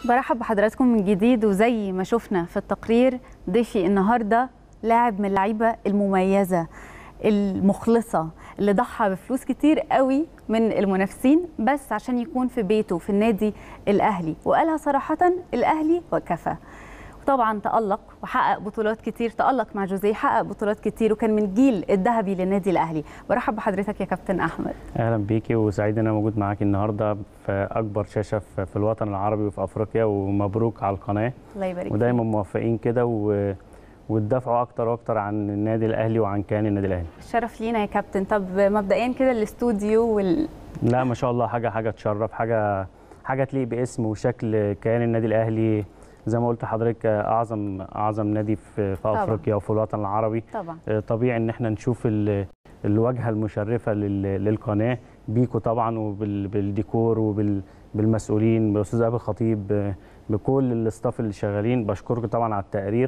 برحب بحضراتكم من جديد وزي ما شفنا في التقرير ضيفي النهارده لاعب من اللعيبه المميزه المخلصه اللي ضحى بفلوس كتير قوي من المنافسين بس عشان يكون في بيته في النادي الاهلي وقالها صراحه الاهلي وكفى طبعا تألق وحقق بطولات كتير تألق مع جوزيه حقق بطولات كتير وكان من جيل الذهبي للنادي الأهلي برحب بحضرتك يا كابتن أحمد اهلا بيكي وسعيد ان انا موجود معاكي النهارده في اكبر شاشه في في الوطن العربي وفي افريقيا ومبروك على القناه الله يبارك ودايما فيك. موفقين كده و... وتدافعوا اكتر واكتر عن النادي الاهلي وعن كيان النادي الاهلي الشرف لينا يا كابتن طب مبدئيا كده الاستوديو وال... لا ما شاء الله حاجه حاجه تشرف حاجه حاجه تليق باسم وشكل كيان النادي الاهلي زي ما قلت لحضرتك اعظم اعظم نادي في, في طبعاً. افريقيا وفي الوطن العربي طبعا آه، طبيعي ان احنا نشوف ال- الواجهه المشرفه لل- للقناه بيكو طبعا وبالديكور وبالمسؤولين باستاذ ابي الخطيب آه، بكل الاستاف اللي شغالين بشكركم طبعا على التقرير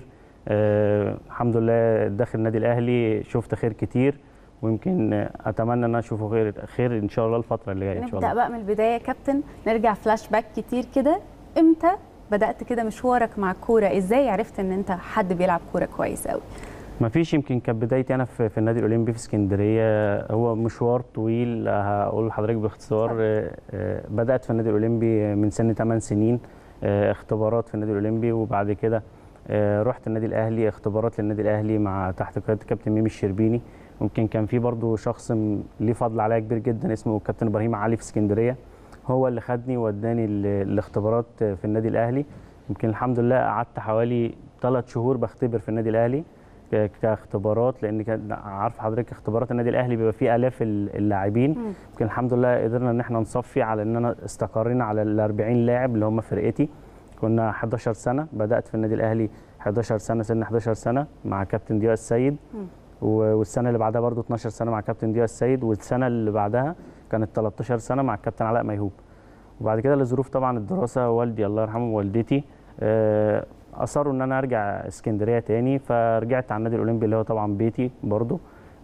آه، الحمد لله داخل النادي الاهلي شفت خير كتير ويمكن آه، اتمنى ان انا اشوفه خير خير ان شاء الله الفتره اللي جايه ان شاء نبدأ الله بقى من البداية يا كابتن نرجع فلاش باك كتير كده امتى بدأت كده مشوارك مع الكورة ازاي عرفت ان انت حد بيلعب كورة كويس قوي ما فيش يمكن كانت بدايتي انا في, في النادي الاولمبي في اسكندريه هو مشوار طويل هقول لحضرتك باختصار آه، آه، بدات في النادي الاولمبي من سن 8 سنين آه، اختبارات في النادي الاولمبي وبعد كده آه، رحت النادي الاهلي اختبارات للنادي الاهلي مع تحت قياده الكابتن ميمي الشربيني ممكن كان في برضو شخص م- ليه فضل عليا كبير جدا اسمه الكابتن ابراهيم علي في اسكندريه هو اللي خدني ووداني ال- الاختبارات في النادي الاهلي يمكن الحمد لله قعدت حوالي ثلاث شهور بختبر في النادي الاهلي ك- كاختبارات لان كان عارف حضرتك اختبارات النادي الاهلي بيبقى فيه الاف ال- اللاعبين مم. يمكن الحمد لله قدرنا ان احنا نصفي على ان انا استقرينا على ال 40 لاعب اللي هم فرقتي كنا 11 سنه بدات في النادي الاهلي 11 سنه سن 11 سنه مع كابتن ضياء السيد مم. و- والسنه اللي بعدها برضو 12 سنه مع كابتن ضياء السيد والسنه اللي بعدها كانت 13 سنه مع الكابتن علاء ميهوب وبعد كده لظروف طبعا الدراسه والدي الله يرحمه ووالدتي آه، اصروا ان انا ارجع اسكندريه تاني فرجعت على النادي الاولمبي اللي هو طبعا بيتي برضو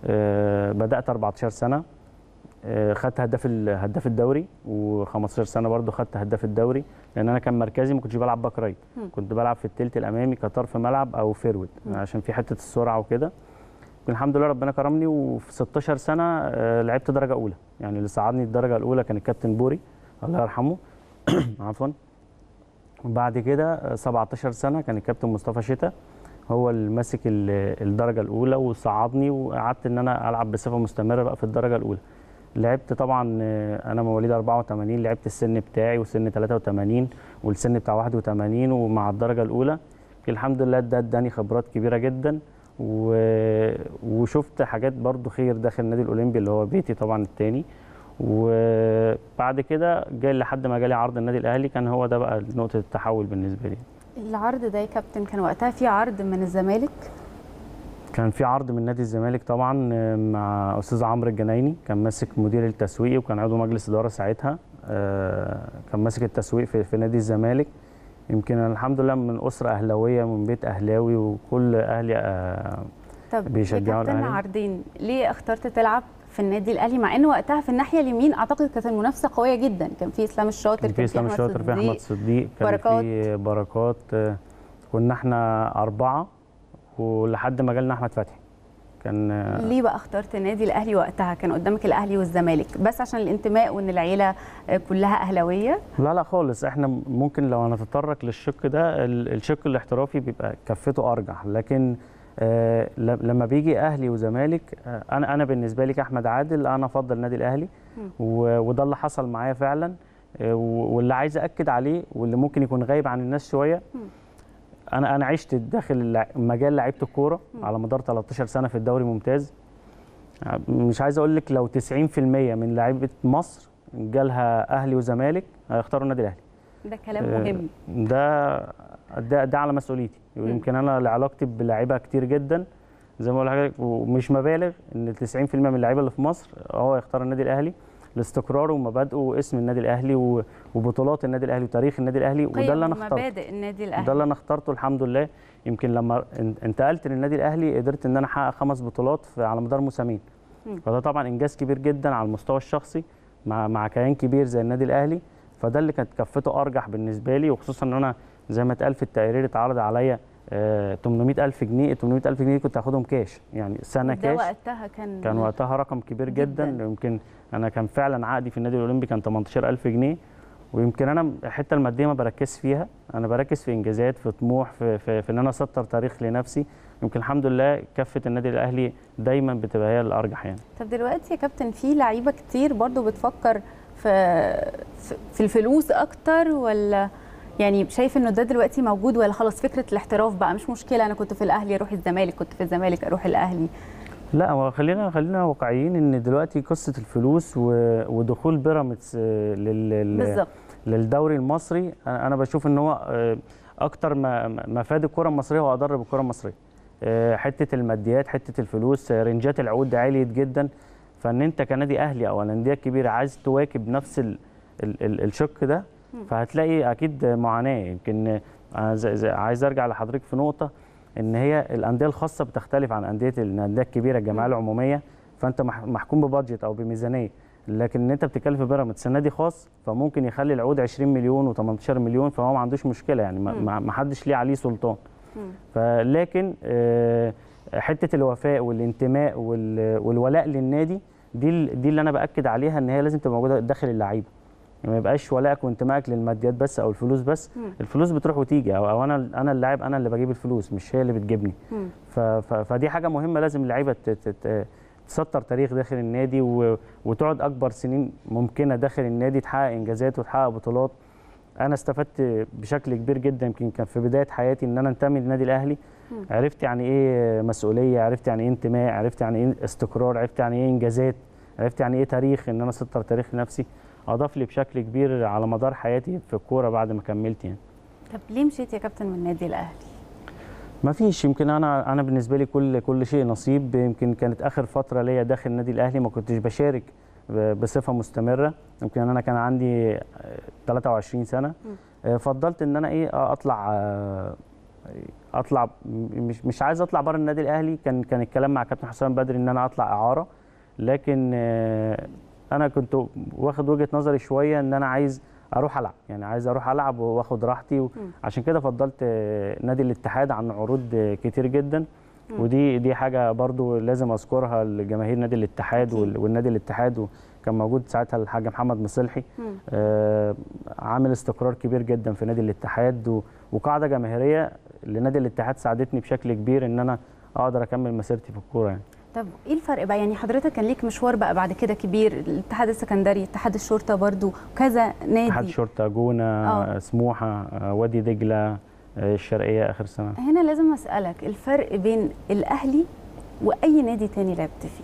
آه، بدات 14 سنه آه، خدت هداف ال- هداف الدوري و15 سنه برضو خدت هداف الدوري لان انا كان مركزي ما كنتش بلعب باك رايت مم. كنت بلعب في التلت الامامي كطرف ملعب او فيرود مم. عشان في حته السرعه وكده الحمد لله ربنا كرمني وفي 16 سنه آه، لعبت درجه اولى يعني اللي صعدني الدرجه الاولى كان الكابتن بوري الله يرحمه عفوا وبعد كده آه، 17 سنه كان الكابتن مصطفى شتا هو اللي ماسك ال- الدرجه الاولى وصعدني وقعدت ان انا العب بصفه مستمره بقى في الدرجه الاولى لعبت طبعا آه، انا مواليد 84 لعبت السن بتاعي وسن 83 والسن بتاع 81 ومع الدرجه الاولى الحمد لله ده اداني خبرات كبيره جدا و... وشفت حاجات برضو خير داخل النادي الاولمبي اللي هو بيتي طبعا التاني وبعد كده جاي لحد ما جالي عرض النادي الاهلي كان هو ده بقى نقطه التحول بالنسبه لي العرض ده يا كابتن كان وقتها في عرض من الزمالك كان في عرض من نادي الزمالك طبعا آه، مع استاذ عمرو الجنايني كان ماسك مدير التسويق وكان عضو مجلس اداره ساعتها آه، كان ماسك التسويق في, في نادي الزمالك يمكن أنا الحمد لله من اسره اهلاويه من بيت اهلاوي وكل اهلي آه، طب يا بيشجعوا كابتن الأهلي. عرضين ليه اخترت تلعب في النادي الاهلي مع ان وقتها في الناحيه اليمين اعتقد كانت المنافسه قويه جدا كان في اسلام الشاطر كان في اسلام الشاطر في احمد صديق كان بركات. في بركات آه، كنا احنا اربعه ولحد ما جالنا احمد فتحي كان آه، ليه بقى اخترت النادي الاهلي وقتها كان قدامك الاهلي والزمالك بس عشان الانتماء وان العيله آه، كلها اهلاويه لا لا خالص احنا ممكن لو هنتطرق للشق ده ال- الشق الاحترافي بيبقى كفته ارجح لكن آه ل- لما بيجي اهلي وزمالك آه انا انا بالنسبه لي كاحمد عادل انا افضل النادي الاهلي و- وده اللي حصل معايا فعلا آه و- واللي عايز اكد عليه واللي ممكن يكون غايب عن الناس شويه انا انا عشت داخل اللع- مجال لعيبه الكوره على مدار 13 سنه في الدوري الممتاز مش عايز اقول لك لو 90% من لعيبه مصر جالها اهلي وزمالك هيختاروا النادي الاهلي ده كلام آه، مهم ده ده, ده على مسؤوليتي ويمكن انا علاقتي بلاعيبه كتير جدا زي ما بقول لحضرتك ومش مبالغ ان 90% من اللعيبه اللي في مصر هو يختار النادي الاهلي لاستقراره ومبادئه واسم النادي الاهلي و- وبطولات النادي الاهلي وتاريخ النادي الاهلي وده قيم اللي انا اخترته ومبادئ النادي الاهلي ده اللي انا اخترته الحمد لله يمكن لما ان- انتقلت للنادي الاهلي قدرت ان انا احقق خمس بطولات في على مدار موسمين مم. فده طبعا انجاز كبير جدا على المستوى الشخصي مع مع كيان كبير زي النادي الاهلي فده اللي كانت كفته ارجح بالنسبه لي وخصوصا ان انا زي ما اتقال في التقرير اتعرض عليا آه، 800000 جنيه ال 800000 جنيه كنت هاخدهم كاش يعني سنه ده كاش وقتها كان كان وقتها رقم كبير جدا, جداً. يمكن انا كان فعلا عقدي في النادي الاولمبي كان 18000 جنيه ويمكن انا الحته الماديه ما بركزش فيها انا بركز في انجازات في طموح في, في, في ان انا اسطر تاريخ لنفسي يمكن الحمد لله كفه النادي الاهلي دايما بتبقى هي الارجح يعني طب دلوقتي يا كابتن في لعيبه كتير برضو بتفكر في في- في الفلوس اكتر ولا يعني شايف انه ده دلوقتي موجود ولا خلاص فكره الاحتراف بقى مش مشكله انا كنت في الاهلي اروح الزمالك كنت في الزمالك اروح الاهلي لا هو خلينا خلينا واقعيين ان دلوقتي قصه الفلوس و- ودخول بيراميدز آه، لل لل- بالظبط للدوري المصري انا أنا بشوف ان هو آه، اكتر ما ما فاد الكره المصريه واضر بالكره المصريه آه، حته الماديات حته الفلوس آه، رنجات العقود عليت جدا فان انت كنادي اهلي او الانديه الكبيره عايز تواكب نفس ال ال ال الشق ده فهتلاقي اكيد معاناه يمكن آه، زي- زي- عايز ارجع لحضرتك في نقطه ان هي الانديه الخاصه بتختلف عن انديه الانديه الكبيره الجمعيه العموميه فانت مح- محكوم ببادجت او بميزانيه لكن ان انت بتتكلم في بيراميدز نادي خاص فممكن يخلي العقود 20 مليون و18 مليون فهو ما عندوش مشكله يعني ما- مم. ما ما حدش ليه عليه سلطان مم. فلكن آه، حته الوفاء والانتماء وال- والولاء للنادي دي ال- دي اللي انا باكد عليها ان هي لازم تبقى موجوده داخل اللعيبه يعني ما يبقاش ولائك وانتمائك للماديات بس او الفلوس بس مم. الفلوس بتروح وتيجي او, أو انا انا اللاعب انا اللي بجيب الفلوس مش هي اللي بتجيبني مم. ف- ف- فدي حاجه مهمه لازم اللعيبه ت- ت- ت- تسطر تاريخ داخل النادي و- وتقعد اكبر سنين ممكنه داخل النادي تحقق انجازات وتحقق بطولات انا استفدت بشكل كبير جدا يمكن كان في بدايه حياتي ان انا انتمي للنادي الاهلي مم. عرفت يعني ايه مسؤوليه عرفت يعني ايه انتماء عرفت يعني ايه استقرار عرفت يعني ايه انجازات عرفت يعني ايه تاريخ ان انا اسطر تاريخ لنفسي اضاف لي بشكل كبير على مدار حياتي في الكوره بعد ما كملت يعني طب ليه مشيت يا كابتن من النادي الاهلي ما فيش يمكن انا انا بالنسبه لي كل كل شيء نصيب يمكن كانت اخر فتره ليا داخل النادي الاهلي ما كنتش بشارك ب- بصفه مستمره يمكن انا كان عندي آه، 23 سنه آه، فضلت ان انا ايه آه، اطلع آه، اطلع م- مش مش عايز اطلع بره النادي الاهلي كان كان الكلام مع كابتن حسام بدري ان انا اطلع اعاره لكن آه، انا كنت واخد وجهه نظري شويه ان انا عايز اروح العب يعني عايز اروح العب واخد راحتي عشان كده فضلت آه، نادي الاتحاد عن عروض آه، كتير جدا مم. ودي دي حاجه برضو لازم اذكرها لجماهير نادي الاتحاد أكيد. وال- والنادي الاتحاد وكان موجود ساعتها الحاج محمد مصلحي مم. آه، عامل استقرار كبير جدا في نادي الاتحاد و- وقاعده جماهيريه لنادي الاتحاد ساعدتني بشكل كبير ان انا اقدر اكمل مسيرتي في الكوره يعني طب ايه الفرق بقى يعني حضرتك كان ليك مشوار بقى بعد كده كبير الاتحاد السكندري اتحاد الشرطه برضو كذا اتحاد نادي شرطه جونه آه. سموحه آه، وادي دجله آه، الشرقيه اخر سنه هنا لازم اسالك الفرق بين الاهلي واي نادي تاني لعبت فيه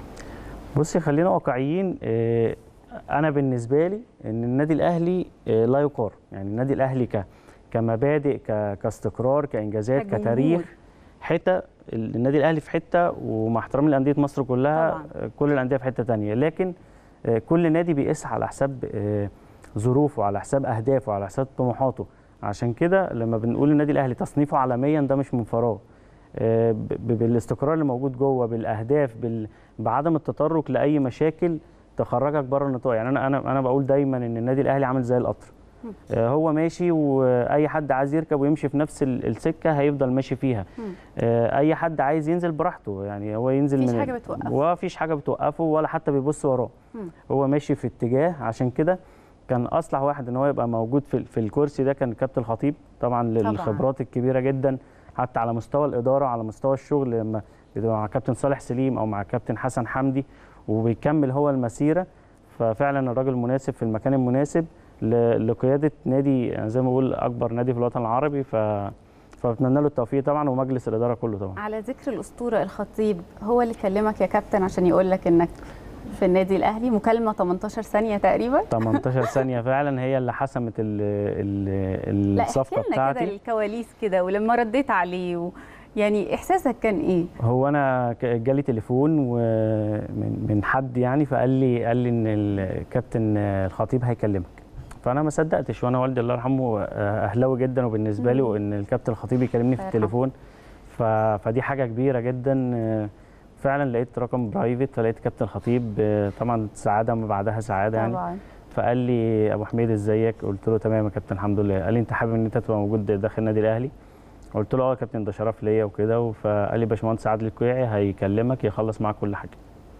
بصي خلينا واقعيين آه، انا بالنسبه لي ان النادي الاهلي آه، لا يقارن يعني النادي الاهلي ك كمبادئ ك- كاستقرار كانجازات كجمهور. كتاريخ حته النادي الاهلي في حته ومع احترامي لانديه مصر كلها طبعاً. آه، كل الانديه في حته تانية لكن آه، كل نادي بيقيس على حساب آه، ظروفه على حساب اهدافه على حساب طموحاته عشان كده لما بنقول النادي الاهلي تصنيفه عالميا ده مش من فراغ آه، ب- ب- بالاستقرار اللي موجود جوه بالاهداف بال... بعدم التطرق لاي مشاكل تخرجك بره النطاق يعني انا انا انا بقول دايما ان النادي الاهلي عامل زي القطر آه، هو ماشي واي حد عايز يركب ويمشي في نفس ال- السكه هيفضل ماشي فيها مم. آه، اي حد عايز ينزل براحته يعني هو ينزل مفيش من حاجة بتوقفه. ومفيش حاجه بتوقفه ولا حتى بيبص وراه مم. هو ماشي في اتجاه عشان كده كان اصلح واحد ان هو يبقى موجود في في الكرسي ده كان كابتن الخطيب طبعا للخبرات الكبيره جدا حتى على مستوى الاداره على مستوى الشغل لما بيبقى مع كابتن صالح سليم او مع كابتن حسن حمدي وبيكمل هو المسيره ففعلا الراجل مناسب في المكان المناسب ل- لقياده نادي يعني زي ما بقول اكبر نادي في الوطن العربي ف فبتمنى له التوفيق طبعا ومجلس الاداره كله طبعا على ذكر الاسطوره الخطيب هو اللي كلمك يا كابتن عشان يقول لك انك في النادي الاهلي مكالمه 18 ثانيه تقريبا 18 ثانيه فعلا هي اللي حسمت ال ال لا احكي الصفقه لنا كده بتاعتي الكواليس كده ولما رديت عليه و... يعني احساسك كان ايه هو انا ك- جالي تليفون ومن من حد يعني فقال لي قال لي ان الكابتن الخطيب هيكلمك فانا ما صدقتش وانا والدي الله يرحمه آه، اهلاوي جدا وبالنسبه لي مم. وان الكابتن الخطيب يكلمني في الله يرحمه. التليفون ف... فدي حاجه كبيره جدا آه، فعلا لقيت رقم برايفت فلقيت كابتن الخطيب آه، طبعا سعاده ما بعدها سعاده يعني طبعا فقال لي ابو حميد ازيك قلت له تمام يا كابتن الحمد لله قال لي انت حابب ان انت تبقى موجود داخل النادي الاهلي قلت له اه يا كابتن ده شرف ليا وكده فقال لي باشمهندس عادل الكويعي هيكلمك يخلص معاك كل حاجه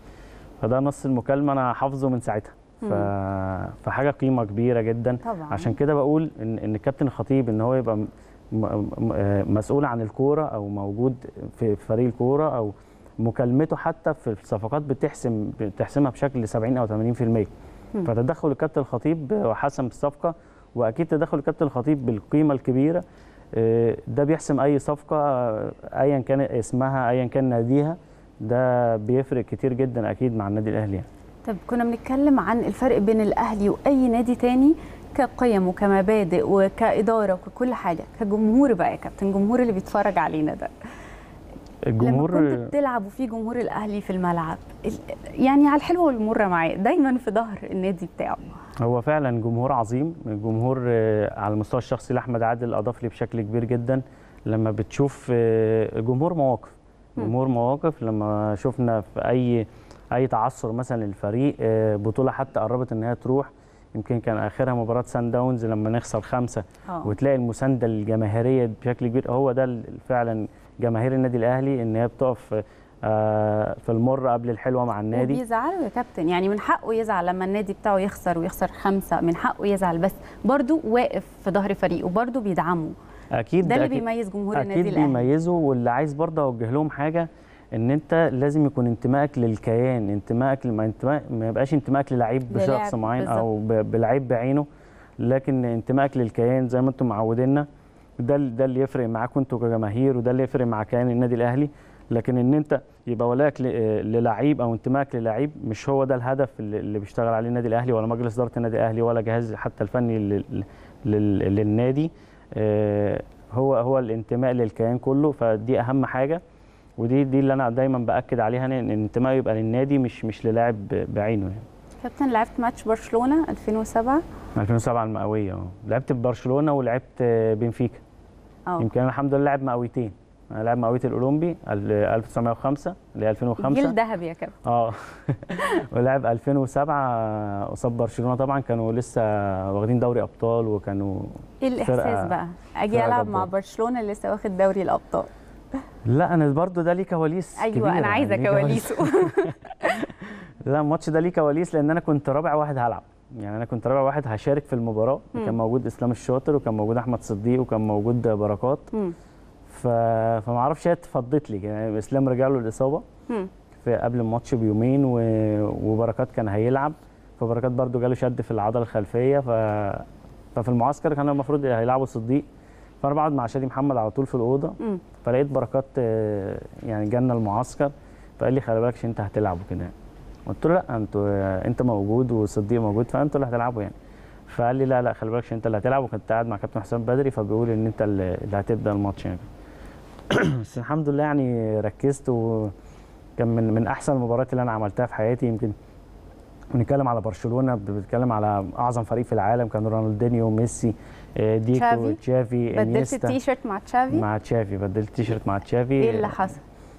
فده نص المكالمه انا حافظه من ساعتها ف... فحاجه قيمه كبيره جدا طبعا عشان كده بقول ان ان الكابتن الخطيب ان هو يبقى م- م- م- مسؤول عن الكوره او موجود في فريق الكوره او مكالمته حتى في الصفقات بتحسم بتحسمها بشكل 70 او 80% مم. فتدخل الكابتن الخطيب وحسم الصفقه واكيد تدخل الكابتن الخطيب بالقيمه الكبيره آه، ده بيحسم اي صفقه آه، ايا كان اسمها ايا كان ناديها ده بيفرق كتير جدا اكيد مع النادي الاهلي يعني. طب كنا بنتكلم عن الفرق بين الاهلي واي نادي تاني كقيم وكمبادئ وكاداره وككل حاجه كجمهور بقى يا كابتن الجمهور اللي بيتفرج علينا ده الجمهور لما كنت بتلعب وفي جمهور الاهلي في الملعب ال- يعني على الحلوه والمره معاه دايما في ظهر النادي بتاعه هو فعلا جمهور عظيم الجمهور آه، على المستوى الشخصي لاحمد عادل اضاف لي بشكل كبير جدا لما بتشوف آه، الجمهور مواقف مم. جمهور مواقف لما شفنا في اي اي تعثر مثلا للفريق آه، بطوله حتى قربت ان هي تروح يمكن كان اخرها مباراه سان داونز لما نخسر خمسه اه وتلاقي المسانده الجماهيريه بشكل كبير هو ده ال- فعلا جماهير النادي الاهلي ان هي بتقف آه، في المر قبل الحلوه مع النادي وبيزعلوا يا كابتن يعني من حقه يزعل لما النادي بتاعه يخسر ويخسر خمسه من حقه يزعل بس برضه واقف في ظهر فريقه برضه بيدعمه اكيد ده اللي أكيد بيميز جمهور النادي اكيد الاهلي بيميزه واللي عايز برضه اوجه لهم حاجه ان انت لازم يكون انتمائك للكيان انتمائك ما انتماء ما يبقاش انتمائك للعيب بشخص للاعب معين او ب- بلعيب بعينه لكن انتمائك للكيان زي ما انتم معودينا ده ال- ده اللي يفرق معاكم انتوا كجماهير وده اللي يفرق مع كيان النادي الاهلي لكن ان انت يبقى ولاك ل- للعيب او انتمائك للعيب مش هو ده الهدف اللي اللي بيشتغل عليه النادي الاهلي ولا مجلس اداره النادي الاهلي ولا جهاز حتى الفني لل- لل- للنادي آه، هو هو الانتماء للكيان كله فدي اهم حاجه ودي دي اللي انا دايما باكد عليها ان إن الانتماء يبقى للنادي مش مش للاعب بعينه يعني كابتن لعبت ماتش برشلونه 2007 2007 المئويه اه لعبت ببرشلونه ولعبت آه، بنفيكا اه يمكن أنا الحمد لله لاعب مئويتين انا لاعب مئويه الاولمبي ال- 1905 اللي هي 2005 جيل ذهبي يا كابتن اه ولعب 2007 قصاد برشلونه طبعا كانوا لسه واخدين دوري ابطال وكانوا ايه الاحساس فرقة- بقى اجي فرقة العب مع جبارة. برشلونه اللي لسه واخد دوري الابطال لا انا برضو ده ليه كواليس ايوه كبيرة انا عايزه يعني ليه كواليسه لا الماتش ده ليه كواليس لان انا كنت رابع واحد هلعب يعني انا كنت رابع واحد هشارك في المباراه مم. كان موجود اسلام الشاطر وكان موجود احمد صديق وكان موجود بركات مم. ف... فما اعرفش هي اتفضت لي يعني اسلام رجع له الاصابه مم. في قبل الماتش بيومين و... وبركات كان هيلعب فبركات برضو جاله شد في العضله الخلفيه ف... ففي المعسكر كان المفروض هيلعبوا صديق فانا بقعد مع شادي محمد على طول في الاوضه مم. فلقيت بركات آه، يعني جالنا المعسكر فقال لي خلي بالك عشان انت هتلعب وكده قلت له لا انتوا آه، انت موجود وصديق موجود فانتوا اللي هتلعبوا يعني فقال لي لا لا خلي بالك عشان انت اللي هتلعب وكنت قاعد مع كابتن حسام بدري فبيقول ان انت اللي اللي هتبدا الماتش يعني بس الحمد لله يعني ركزت وكان من من احسن المباريات اللي انا عملتها في حياتي يمكن بنتكلم على برشلونه بنتكلم على اعظم فريق في العالم كان رونالدينيو ميسي آه، ديكو تشافي؟ تشافي بدلت انيستا التيشيرت مع تشافي مع تشافي بدلت تيشيرت مع تشافي ايه اللي حصل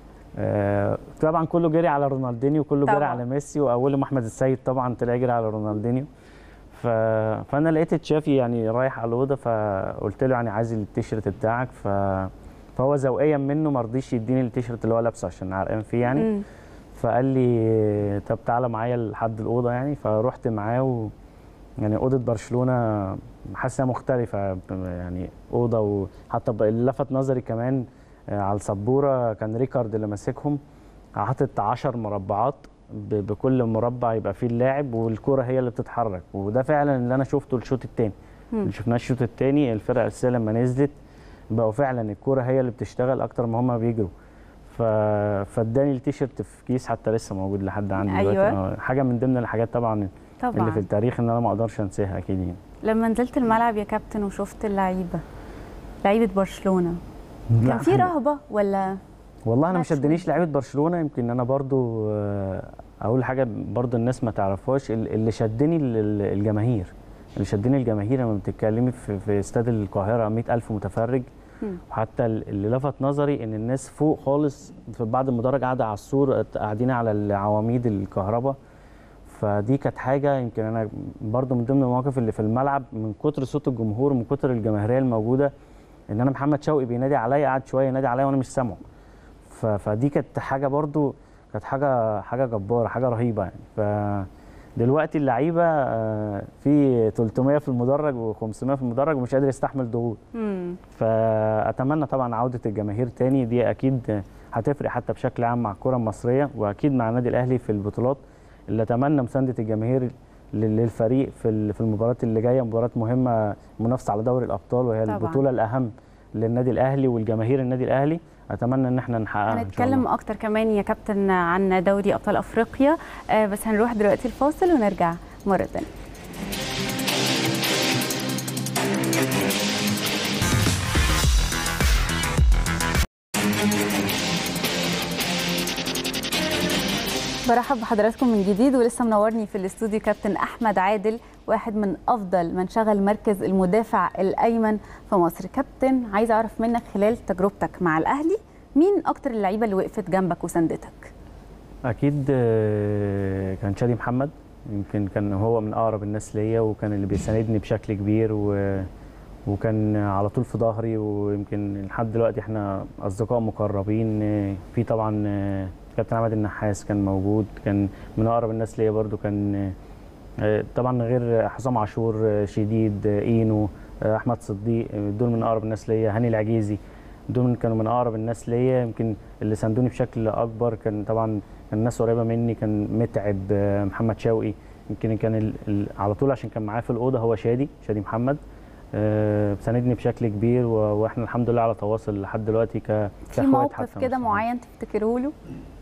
آه طبعا كله جري على رونالدينيو وكله جري طبعاً. على ميسي واولهم احمد السيد طبعا طلع يجري على رونالدينيو ف... فانا لقيت تشافي يعني رايح على الاوضه فقلت له يعني عايز التيشيرت بتاعك ف... فهو ذوقيا منه ما رضيش يديني التيشيرت اللي هو لابسه عشان عرقان فيه يعني مم. فقال لي طب تعالى معايا لحد الاوضه يعني فروحت معاه و... يعني اوضه برشلونه حاسسها مختلفه يعني اوضه وحتى ب- اللي لفت نظري كمان آه، على السبوره كان ريكارد اللي ماسكهم حاطط 10 مربعات ب- بكل مربع يبقى فيه اللاعب والكره هي اللي بتتحرك وده فعلا اللي انا شفته الشوط الثاني مم. اللي شفناه الشوط الثاني الفرقه الاساسيه لما نزلت بقوا فعلا الكره هي اللي بتشتغل اكتر ما هم بيجروا ف... فاداني التيشيرت في كيس حتى لسه موجود لحد عندي أيوة. دلوقتي آه، حاجه من ضمن الحاجات طبعا اللي في طبعا التاريخ ان انا ما اقدرش انساها اكيد يعني لما نزلت الملعب يا كابتن وشفت اللعيبه لعيبه برشلونه لا، كان في حلو. رهبه ولا والله انا ما مشهور. شدنيش لعيبه برشلونه يمكن انا برضو آه، اقول حاجه برضو الناس ما تعرفهاش ال- اللي شدني ال- ال- الجماهير اللي شدني الجماهير لما بتتكلمي في, في استاد القاهره 100000 متفرج مم. وحتى ال- اللي لفت نظري ان الناس فوق خالص في بعد المدرج قاعده على السور قاعدين على العواميد الكهرباء ف... فدي كانت حاجه يمكن انا برضو من ضمن المواقف اللي في الملعب من كتر صوت الجمهور من كتر الجماهيريه الموجوده ان انا محمد شوقي بينادي عليا قعد شويه ينادي عليا وانا مش سامعه ف- فدي كانت حاجه برضو كانت حاجه حاجه جباره حاجه رهيبه يعني ف دلوقتي اللعيبه آه، في 300 في المدرج و500 في المدرج ومش قادر يستحمل ضغوط مم. فاتمنى طبعا عوده الجماهير تاني دي اكيد هتفرق حتى بشكل عام مع الكره المصريه واكيد مع النادي الاهلي في البطولات اللي اتمنى مسانده الجماهير لل- للفريق في ال- في المباريات اللي جايه مباريات مهمه منافسه على دوري الابطال وهي طبعاً. البطوله الاهم للنادي الاهلي والجماهير النادي الاهلي اتمنى ان احنا نحققها إن شاء هنتكلم الله. اكتر كمان يا كابتن عن دوري ابطال افريقيا آه، بس هنروح دلوقتي الفاصل ونرجع مره ثانيه برحب بحضراتكم من جديد ولسه منورني في الاستوديو كابتن احمد عادل واحد من افضل من شغل مركز المدافع الايمن في مصر كابتن عايز اعرف منك خلال تجربتك مع الاهلي مين اكتر اللعيبه اللي وقفت جنبك وساندتك اكيد آه، كان شادي محمد يمكن كان هو من اقرب الناس ليا وكان اللي بيساندني بشكل كبير و... وكان على طول في ظهري ويمكن لحد دلوقتي احنا اصدقاء مقربين آه، في طبعا آه، كابتن عماد النحاس كان موجود كان من اقرب الناس ليا برضو كان آه، طبعا غير حسام عاشور آه، شديد آه، اينو آه، احمد صديق آه، دول من اقرب الناس ليا هاني العجيزي دول كانوا من اقرب الناس ليا يمكن اللي ساندوني بشكل اكبر كان طبعا كان الناس قريبه مني كان متعب آه، محمد شوقي يمكن كان ال... ال... على طول عشان كان معايا في الاوضه هو شادي شادي محمد آه، ساندني بشكل كبير و... واحنا الحمد لله على تواصل لحد دلوقتي ك... في كاخوات موقف حتى كده مش- معين تفتكره له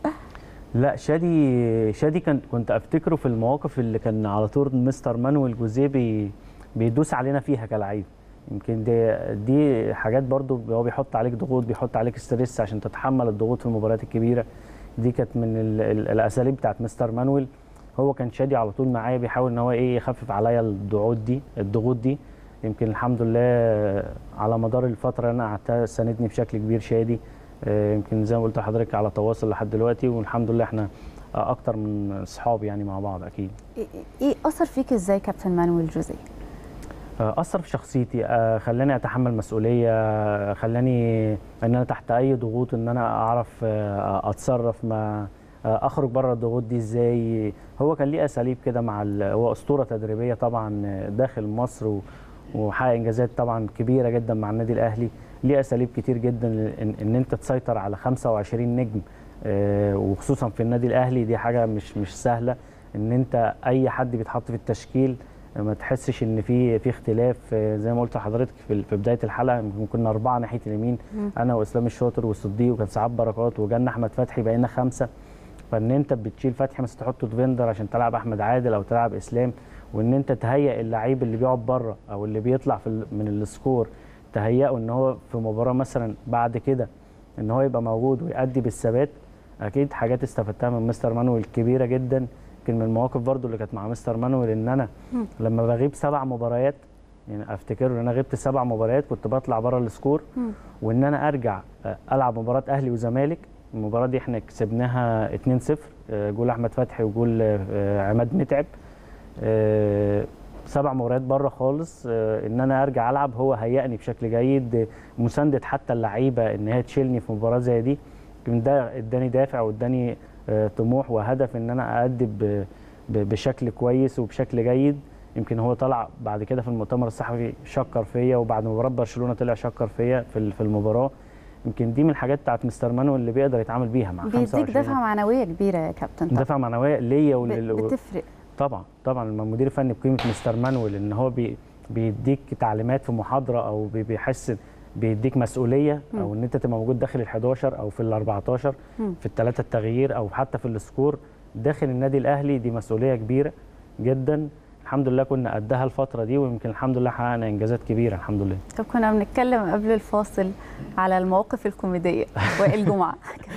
لا شادي شادي كان كنت افتكره في المواقف اللي كان على طول مستر مانويل جوزيه بي بيدوس علينا فيها كلاعب يمكن دي دي حاجات برضو هو بيحط عليك ضغوط بيحط عليك ستريس عشان تتحمل الضغوط في المباريات الكبيره دي كانت من ال ال الاساليب بتاعت مستر مانويل هو كان شادي على طول معايا بيحاول ان هو ايه يخفف عليا الضغوط دي الضغوط دي يمكن الحمد لله على مدار الفتره اللي انا قعدتها ساندني بشكل كبير شادي آه، يمكن زي ما قلت لحضرتك على تواصل لحد دلوقتي والحمد لله احنا آه، اكتر من اصحاب يعني مع بعض اكيد ايه إيه اثر فيك ازاي كابتن مانويل جوزيه آه، اثر في شخصيتي آه، خلاني اتحمل مسؤوليه آه، خلاني ان انا تحت اي ضغوط ان انا اعرف آه، اتصرف ما آه، اخرج بره الضغوط دي ازاي هو كان ليه اساليب كده مع ال- هو اسطوره تدريبيه طبعا آه، داخل مصر و- وحقق انجازات طبعا كبيره جدا مع النادي الاهلي ليه اساليب كتير جدا ان, إن انت تسيطر على 25 نجم آه، وخصوصا في النادي الاهلي دي حاجه مش مش سهله ان انت اي حد بيتحط في التشكيل ما تحسش ان في في اختلاف آه، زي ما قلت لحضرتك في في بدايه الحلقه يمكن كنا اربعه ناحيه اليمين مم. انا واسلام الشاطر والصديق وكان سعاد بركات وجالنا احمد فتحي بقينا خمسه فان انت بتشيل فتحي مثلا تحطه ديفندر عشان تلعب احمد عادل او تلعب اسلام وان انت تهيئ اللعيب اللي بيقعد بره او اللي بيطلع في ال- من السكور تهيئه ان هو في مباراه مثلا بعد كده ان هو يبقى موجود ويأدي بالثبات اكيد حاجات استفدتها من مستر مانويل كبيره جدا يمكن من المواقف برضو اللي كانت مع مستر مانويل ان انا مم. لما بغيب سبع مباريات يعني افتكر ان انا غبت سبع مباريات كنت بطلع بره السكور مم. وان انا ارجع آه، العب مباراه اهلي وزمالك المباراه دي احنا كسبناها 2-0 آه، جول احمد فتحي وجول آه، عماد متعب آه، سبع مباريات بره خالص آه، ان انا ارجع العب هو هيأني بشكل جيد آه، مسانده حتى اللعيبه ان هي تشيلني في مباراه زي دي يمكن ده اداني دافع واداني آه، طموح وهدف ان انا اادي ب- ب- بشكل كويس وبشكل جيد يمكن هو طلع بعد كده في المؤتمر الصحفي شكر فيا وبعد مباراه برشلونه طلع شكر فيا في ال- في المباراه يمكن دي من الحاجات بتاعت مستر مانويل اللي بيقدر يتعامل بيها مع بيديك 25 دفعه معنويه كبيره يا كابتن طبعا دفعه معنويه ليا ب- ولل... بتفرق طبعا طبعا المدير الفني بقيمه مستر مانويل ان هو بي بيديك تعليمات في محاضره او بي- بيحس بيديك مسؤوليه مم. او ان انت تبقى موجود داخل ال 11 او في ال 14 مم. في الثلاثه التغيير او حتى في السكور داخل النادي الاهلي دي مسؤوليه كبيره جدا الحمد لله كنا قدها الفتره دي ويمكن الحمد لله حققنا انجازات كبيره الحمد لله طب كنا بنتكلم قبل الفاصل على المواقف الكوميديه وائل جمعه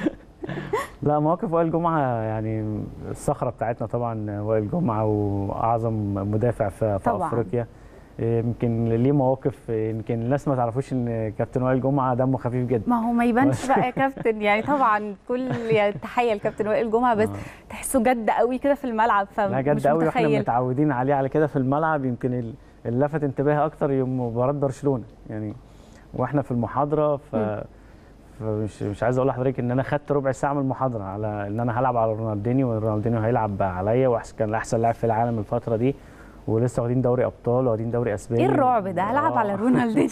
لا مواقف وائل جمعه يعني الصخره بتاعتنا طبعا وائل جمعه واعظم مدافع في, في طبعاً. افريقيا آه، يمكن ليه مواقف آه، يمكن الناس ما تعرفوش ان كابتن وائل جمعه دمه خفيف جدا ما هو ما يبانش بقى يا كابتن يعني طبعا كل يعني تحيه لكابتن وائل جمعه بس آه. تحسه جد قوي كده في الملعب لا فمش جد قوي واحنا متخيل متعودين عليه على كده في الملعب يمكن ال- اللي لفت انتباهي اكتر يوم مباراه برشلونه يعني واحنا في المحاضره ف مم. فمش مش عايز اقول لحضرتك ان انا خدت ربع ساعه من المحاضره على ان انا هلعب على رونالدينيو ورونالدينيو هيلعب عليا وأحسن كان احسن لاعب في العالم الفتره دي ولسه واخدين دوري ابطال واخدين دوري اسباني ايه الرعب ده هلعب آه. على رونالدينيو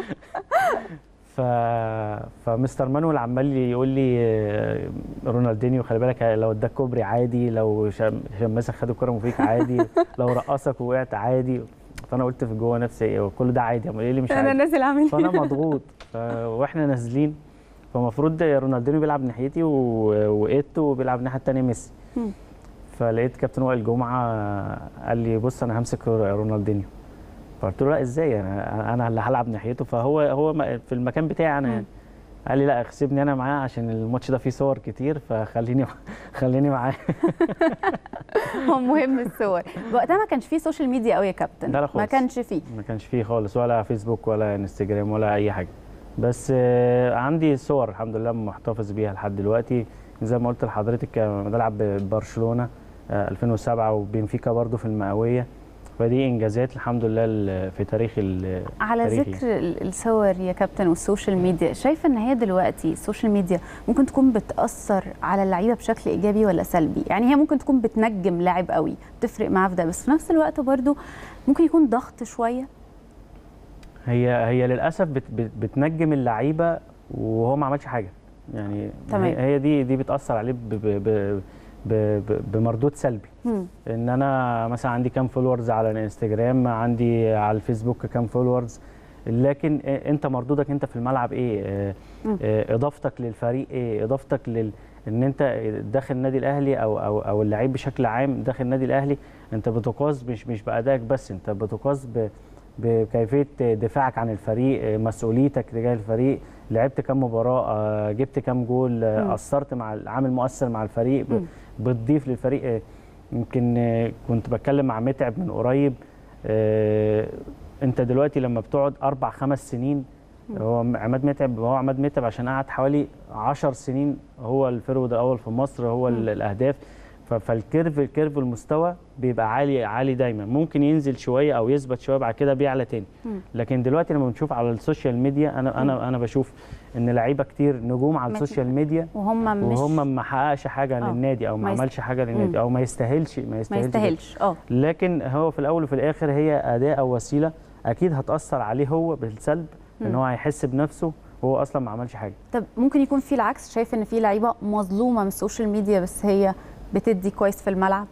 ف... فمستر مانويل عمال يقول لي آه، رونالدينيو خلي بالك لو اداك كوبري عادي لو شم... شماسك خد الكره من فيك عادي لو رقصك ووقعت عادي فانا قلت في جوه نفسي إيه، كل ده عادي امال ايه اللي مش انا عادي نازل اعمل فانا مضغوط ف... واحنا نازلين فالمفروض رونالدينيو بيلعب ناحيتي و... وايتو بيلعب الناحيه الثانيه ميسي مم. فلقيت كابتن وائل جمعه قال لي بص انا همسك رونالدينيو فقلت له لا ازاي انا انا اللي هلعب ناحيته فهو هو م- في المكان بتاعي انا مم. يعني قال لي لا اخسبني انا معاه عشان الماتش ده فيه صور كتير فخليني خليني معاه هو مهم الصور وقتها ما كانش فيه سوشيال ميديا قوي يا كابتن لا لا ما خالص. كانش فيه ما كانش فيه خالص ولا فيسبوك ولا انستجرام ولا اي حاجه بس آه، عندي صور الحمد لله محتفظ بيها لحد دلوقتي زي ما قلت لحضرتك آه، بلعب ببرشلونه آه، 2007 وبنفيكا برضو في المئويه فدي انجازات الحمد لله ال- في تاريخ ال- على تاريخي. ذكر ال- الصور يا كابتن والسوشيال ميديا شايفه ان هي دلوقتي السوشيال ميديا ممكن تكون بتاثر على اللعيبه بشكل ايجابي ولا سلبي يعني هي ممكن تكون بتنجم لاعب قوي بتفرق معاه في ده بس في نفس الوقت برضو ممكن يكون ضغط شويه هي هي للاسف بت بت بتنجم اللعيبه وهو ما عملش حاجه يعني تمام. هي, هي دي دي بتاثر عليه ب ب ب ب ب بمردود سلبي مم. ان انا مثلا عندي كام فولورز على الانستجرام عندي على الفيسبوك كام فولورز لكن إيه- انت مردودك انت في الملعب ايه آه، مم. آه، اضافتك للفريق ايه اضافتك لل ان انت داخل النادي الاهلي او او او اللعيب بشكل عام داخل النادي الاهلي انت بتقاس مش مش بادائك بس انت بتقاس ب بكيفيه دفاعك عن الفريق آه، مسؤوليتك تجاه الفريق لعبت كام مباراه آه، جبت كام جول آه، مم. اثرت مع عامل مؤثر مع الفريق ب- مم. بتضيف للفريق آه، يمكن آه، كنت بتكلم مع متعب من قريب آه، انت دلوقتي لما بتقعد اربع خمس سنين هو عماد متعب هو عماد متعب عشان قعد حوالي 10 سنين هو الفرود الاول في مصر هو مم. ال- الاهداف ف- فالكيرف الكيرف المستوى بيبقى عالي عالي دايما ممكن ينزل شويه او يثبت شويه بعد كده بيعلى تاني مم. لكن دلوقتي لما بنشوف على السوشيال ميديا انا انا انا بشوف ان لعيبه كتير نجوم على ماشي. السوشيال ميديا وهم مش وهم ما حققش حاجه آه. للنادي او ما ما يست- عملش حاجه مم. للنادي او ما يستاهلش ما ما يستاهلش ده. يستاهلش اه لكن هو في الاول وفي الاخر هي اداه او وسيله اكيد هتاثر عليه هو بالسلب ان مم. هو هيحس بنفسه وهو اصلا ما عملش حاجه طب ممكن يكون في العكس شايف ان في لعيبه مظلومه من السوشيال ميديا بس هي بتدي كويس في الملعب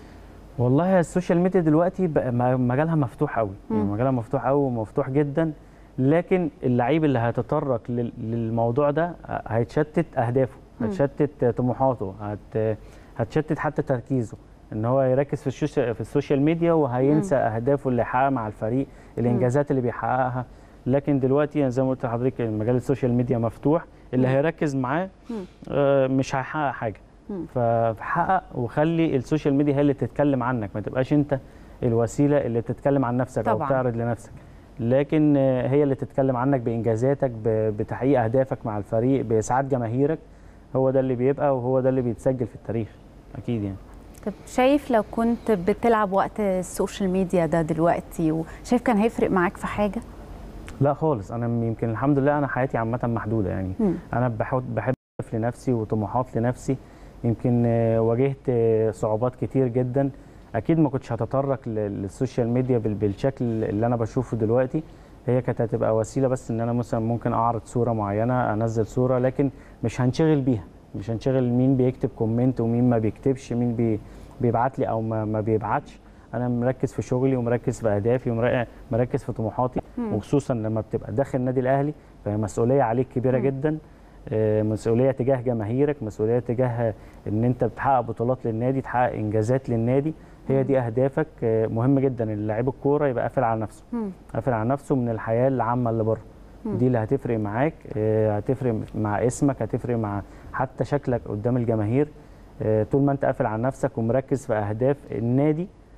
والله السوشيال ميديا دلوقتي بقى م- مجالها مفتوح قوي يعني مم. مجالها مفتوح قوي ومفتوح جدا لكن اللعيب اللي هيتطرق لل- للموضوع ده هيتشتت اهدافه مم. هتشتت طموحاته هت هتشتت حتى تركيزه ان هو يركز في الشوش- في السوشيال ميديا وهينسى اهدافه اللي حققها مع الفريق الانجازات اللي بيحققها لكن دلوقتي زي ما قلت لحضرتك مجال السوشيال ميديا مفتوح اللي مم. هيركز معاه مم. آه، مش هيحقق حاجه مم. فحقق وخلي السوشيال ميديا هي اللي تتكلم عنك ما تبقاش انت الوسيله اللي تتكلم عن نفسك طبعاً. او تعرض لنفسك لكن آه، هي اللي تتكلم عنك بانجازاتك ب- بتحقيق اهدافك مع الفريق باسعاد جماهيرك هو ده اللي بيبقى وهو ده اللي بيتسجل في التاريخ اكيد يعني طب شايف لو كنت بتلعب وقت السوشيال ميديا ده دلوقتي وشايف كان هيفرق معاك في حاجه لا خالص انا م- يمكن الحمد لله انا حياتي عامه محدوده يعني مم. انا بحط بحب أهداف لنفسي وطموحات لنفسي يمكن آه، واجهت آه، صعوبات كتير جدا اكيد ما كنتش هتطرق لل- للسوشيال ميديا بال- بالشكل اللي انا بشوفه دلوقتي هي كانت هتبقى وسيله بس ان انا مثلا ممكن اعرض صوره معينه انزل صوره لكن مش هنشغل بيها مش هنشغل مين بيكتب كومنت ومين ما بيكتبش مين بي بيبعت لي او ما, ما بيبعتش انا مركز في شغلي ومركز في اهدافي ومركز في طموحاتي مم. وخصوصا لما بتبقى داخل النادي الاهلي فهي مسؤوليه عليك كبيره مم. جدا آه، مسؤوليه تجاه جماهيرك مسؤوليه تجاه ان انت بتحقق بطولات للنادي تحقق انجازات للنادي هي دي اهدافك آه، مهم جدا ان لعيب الكوره يبقى قافل على نفسه مم. قافل على نفسه من الحياه العامه اللي بره مم. دي اللي هتفرق معاك آه، هتفرق مع اسمك هتفرق مع حتى شكلك قدام الجماهير آه، طول ما انت قافل على نفسك ومركز في اهداف النادي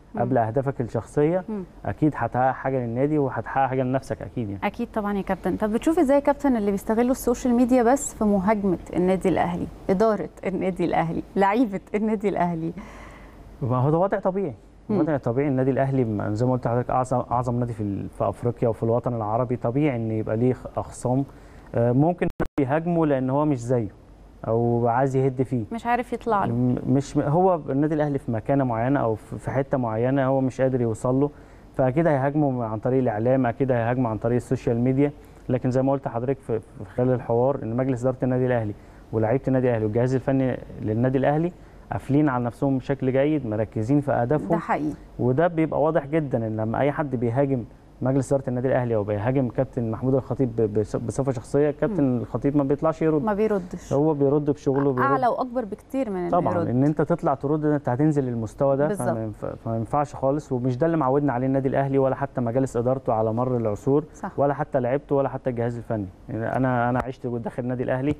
قبل اهدافك الشخصيه مم. اكيد هتحقق حاجه للنادي وهتحقق حاجه لنفسك اكيد يعني اكيد طبعا يا كابتن طب بتشوف ازاي يا كابتن اللي بيستغلوا السوشيال ميديا بس في مهاجمه النادي الاهلي اداره النادي الاهلي لعيبه النادي الاهلي ما هو ده وضع طبيعي مم. وضع طبيعي النادي الاهلي م- زي ما قلت لحضرتك اعظم اعظم نادي في ال- في افريقيا وفي الوطن العربي طبيعي ان يبقى ليه اخصام آه، ممكن يهاجمه لان هو مش زيه او عايز يهد فيه مش عارف يطلع له م- مش هو النادي الاهلي في مكانه معينه او في في حته معينه هو مش قادر يوصل له فاكيد هيهاجمه عن طريق الاعلام اكيد هيهاجمه عن طريق السوشيال ميديا لكن زي ما قلت لحضرتك في في خلال الحوار ان مجلس اداره النادي الاهلي ولاعيبه النادي الاهلي والجهاز الفني للنادي الاهلي قافلين على نفسهم بشكل جيد مركزين في ده اهدافهم حقيقي وده بيبقى واضح جدا ان لما اي حد بيهاجم مجلس اداره النادي الاهلي او بيهاجم كابتن محمود الخطيب ب- بص- بصفه شخصيه كابتن الخطيب ما بيطلعش يرد ما بيردش هو بيرد بشغله بيرد اعلى واكبر بكتير من انه طبعا يرد ان انت تطلع ترد انت هتنزل للمستوى ده بالظبط. فما ينفع- فما ينفعش خالص ومش ده اللي معودنا عليه النادي الاهلي ولا حتى مجالس ادارته على مر العصور صح ولا حتى لعيبته ولا حتى الجهاز الفني يعني انا انا عشت داخل النادي الاهلي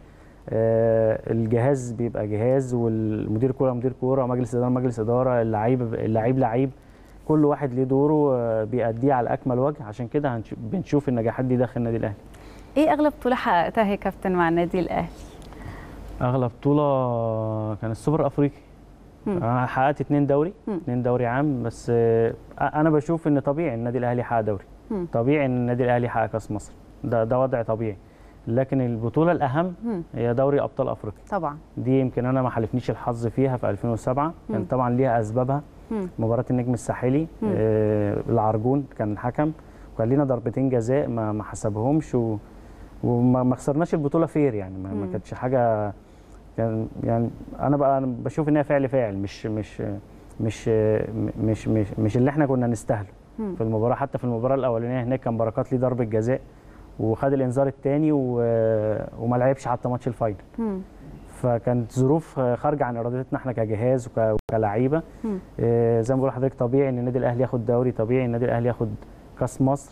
آه، الجهاز بيبقى جهاز والمدير كوره مدير كوره مجلس اداره مجلس اداره اللعيب اللعيب لعيب كل واحد ليه دوره آه، بيأديه على اكمل وجه عشان كده هنش- بنشوف النجاحات دي داخل النادي الاهلي ايه اغلب بطوله حققتها يا كابتن مع النادي الاهلي اغلى بطوله كان السوبر الافريقي مم. انا حققت اتنين دوري مم. اتنين دوري عام بس آه، انا بشوف ان طبيعي النادي الاهلي يحقق دوري مم. طبيعي ان النادي الاهلي يحقق كاس مصر ده ده وضع طبيعي لكن البطوله الاهم مم. هي دوري ابطال افريقيا طبعا دي يمكن انا ما حالفنيش الحظ فيها في 2007 مم. كان طبعا ليها اسبابها مم. مباراه النجم الساحلي مم. آه العرجون كان الحكم وكان لينا ضربتين جزاء ما ما حسبهمش و وما ما خسرناش البطوله فير يعني ما, ما مم. كانتش حاجه كان يعني انا بقى أنا بشوف ان هي فعل فاعل مش مش مش مش مش, مش اللي احنا كنا نستاهله مم. في المباراه حتى في المباراه الاولانيه هناك كان بركات ليه ضربه جزاء وخد الانذار الثاني وما لعبش حتى ماتش الفاينل مم. فكانت ظروف خارجه عن ارادتنا احنا كجهاز وك- وكلعيبه مم. آه، زي ما بقول لحضرتك طبيعي ان النادي الاهلي ياخد دوري طبيعي النادي الاهلي ياخد كاس مصر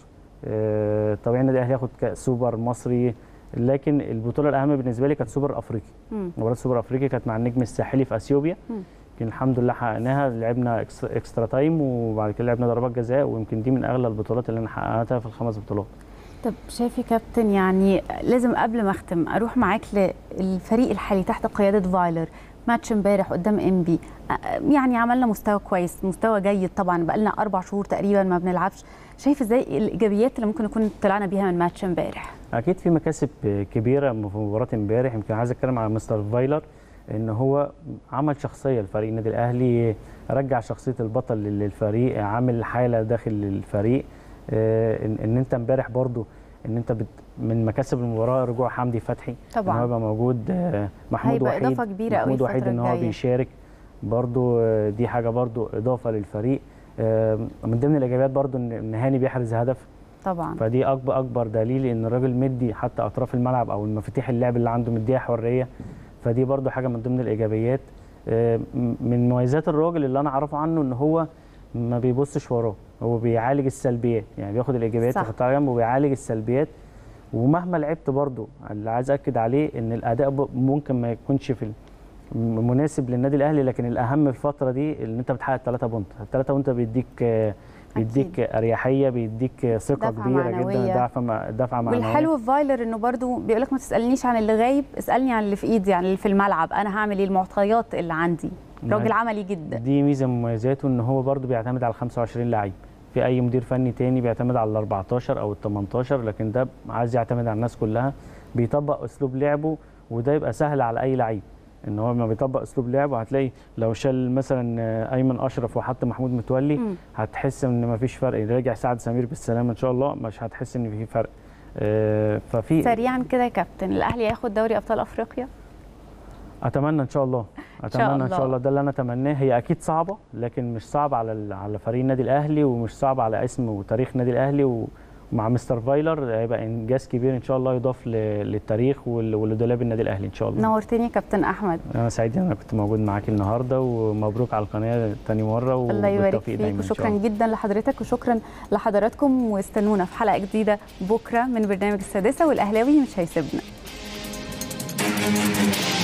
آه، طبيعي النادي الاهلي ياخد كأس سوبر مصري لكن البطوله الاهم بالنسبه لي كانت سوبر افريقي مم. مباراه سوبر افريقي كانت مع النجم الساحلي في اثيوبيا مم. يمكن الحمد لله حققناها لعبنا إكس- اكسترا تايم وبعد كده لعبنا ضربات جزاء ويمكن دي من اغلى البطولات اللي انا حققتها في الخمس بطولات طب شايف يا كابتن يعني لازم قبل ما اختم اروح معاك للفريق الحالي تحت قياده فايلر ماتش امبارح قدام ام بي يعني عملنا مستوى كويس مستوى جيد طبعا بقالنا اربع شهور تقريبا ما بنلعبش شايف ازاي الايجابيات اللي ممكن نكون طلعنا بيها من ماتش امبارح اكيد في مكاسب كبيره في مباراه امبارح يمكن عايز اتكلم على مستر فايلر ان هو عمل شخصيه لفريق النادي الاهلي رجع شخصيه البطل للفريق عامل حاله داخل الفريق آه، ان إن انت امبارح برضو ان انت بت من مكاسب المباراه رجوع حمدي فتحي طبعاً. ان هو يبقى موجود آه، محمود هيبقى وحيد إضافة كبيرة أوي محمود وحيد الفترة ان هو الجاية. بيشارك برضو آه، دي حاجه برضو اضافه للفريق آه، من ضمن الايجابيات برضو ان إن هاني بيحرز هدف طبعا فدي اكبر اكبر دليل ان الراجل مدي حتى اطراف الملعب او المفاتيح اللعب اللي عنده مديها حريه فدي برضو حاجه من ضمن الايجابيات آه، م- من مميزات الراجل اللي انا اعرفه عنه ان هو ما بيبصش وراه هو بيعالج السلبيات يعني بياخد الايجابيات صح. يحطها على جنب وبيعالج السلبيات ومهما لعبت برضو اللي عايز اكد عليه ان الاداء ب- ممكن ما يكونش في ال- م- مناسب للنادي الاهلي لكن الاهم في الفتره دي ان انت بتحقق 3 بونت الثلاثه بونت بيديك آه، بيديك اريحيه بيديك ثقه دفعة كبيره معنوية. جدا دفعه مع- دفعه معنويه والحلو في فايلر انه برضو بيقول لك ما تسالنيش عن اللي غايب اسالني عن اللي في ايدي عن اللي في الملعب انا هعمل ايه المعطيات اللي عندي راجل نعم. عملي جدا دي ميزه من مميزاته ان هو برضو بيعتمد على 25 لعيب في اي مدير فني تاني بيعتمد على ال 14 او ال 18 لكن ده عايز يعتمد على الناس كلها بيطبق اسلوب لعبه وده يبقى سهل على اي لعيب ان هو لما بيطبق اسلوب لعبه هتلاقي لو شال مثلا آه، ايمن اشرف وحط محمود متولي مم. هتحس ان مفيش فرق راجع سعد سمير بالسلامه ان شاء الله مش هتحس ان في فرق آه، ففي سريعا كده يا كابتن الاهلي هياخد دوري ابطال افريقيا اتمنى ان شاء الله اتمنى ان الله. شاء الله ده اللي انا اتمناه هي اكيد صعبه لكن مش صعبه على ال- على فريق النادي الاهلي ومش صعبه على اسم وتاريخ النادي الاهلي ومع مستر فايلر هيبقى انجاز كبير ان شاء الله يضاف ل- للتاريخ وال- ولدولاب النادي الاهلي ان شاء الله نورتني يا كابتن احمد انا سعيد ان انا كنت موجود معاكي النهارده ومبروك على القناه تاني مره الله يبارك وبالتوفيق فيك دايما ان شاء وشكرا الله جدا لحضرتك وشكرا لحضراتكم واستنونا في حلقه جديده بكره من برنامج السادسه والاهلاوي مش هيسيبنا